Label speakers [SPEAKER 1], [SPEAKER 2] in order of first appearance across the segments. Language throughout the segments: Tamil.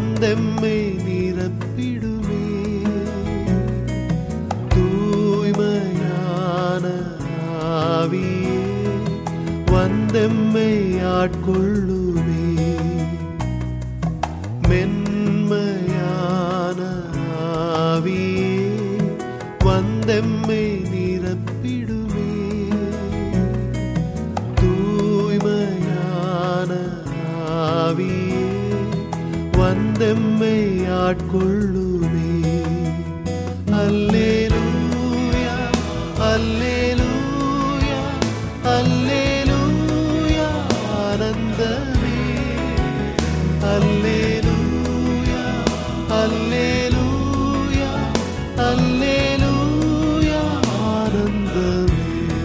[SPEAKER 1] வந்தெம்மை நிரப்பிடுமே தூய்மையான ஆவியே வந்தெம்மை ஆட்கொள்ளுமே மென்மையான ஆவியே வந்தெம்மை நிரப்பிடுமே தூய்மையான ஆவியே வந்தெம்மை ஆட்கொள்ளுமே அல்லேலூயா அல்லேலூயா அல்லேலூயா ஆனந்தமே அல்லேலூயா அல்லேலூயா அல்லேலூயா ஆனந்தமே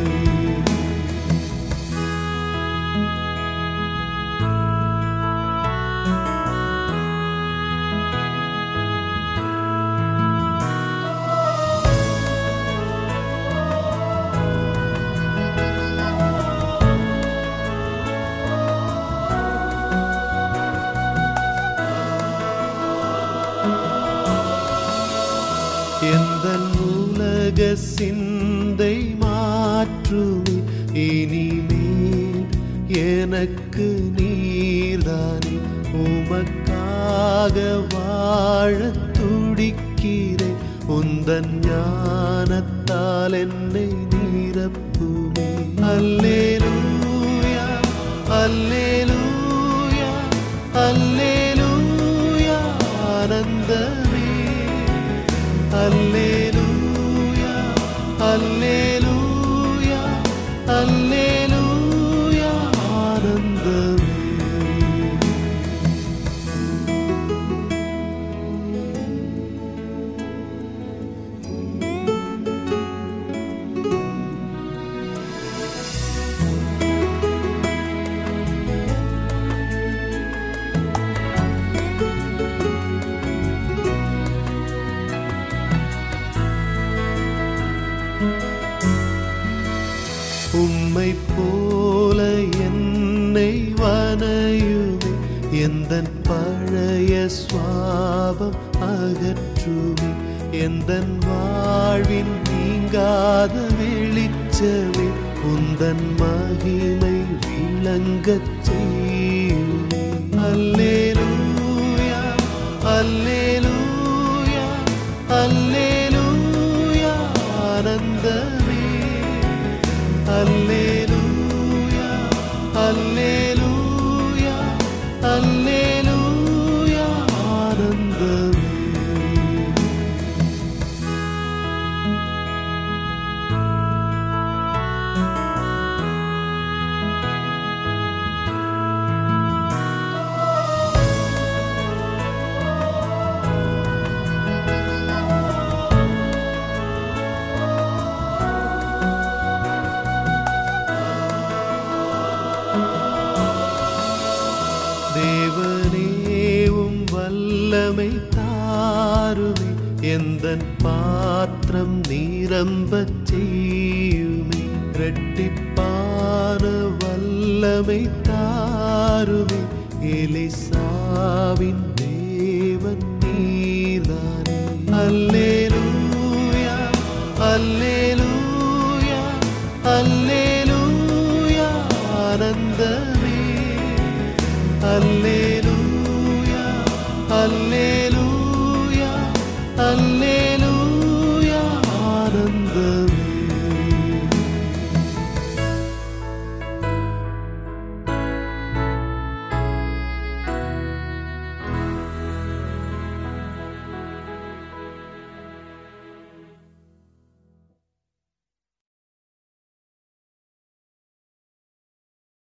[SPEAKER 1] எந்த உலக சிந்தை மாற்றுமே இனிமேல் எனக்கு நீர்தானே உமக்காக வாழத் துடிக்கிறேன் உந்தன் ஞானத்தால் என்னை நீரப்புமே அல்லேலூயா அல்லேலூயா அல்லேலூயா ஆனந்தமே அல்லேலூயா அல்லேலூயா அல்லேலூயா ஆனந்தமே உம்மை போல என்னை வனையுமே எந்த பழைய சுவாபம் அகற்றுமே எந்த வாழ்வின் நீங்காத வெளிச்சமே உந்தன் மகிமை விளங்கச் செய்யுமே அல்லேலூயா அல்லேலூயா அல்லேலூயா ஆனந்தமே அல்லேலூயா அல்லேலூயா அல்லேலூயா ஆனந்தமே தேவனேவும் வல்லமை தாருமே எந்தன் பாத்திரம் நீரம்பச் செய்யுமே இரட்டிப்பான வல்லமை தாருமே எலிசாவின் தேவன் நீர்தானே அல்லேலூயா அல்லேலூயா அல்லேலூயா ஆனந்தமே அல்லேலூயா அல்லேலூயா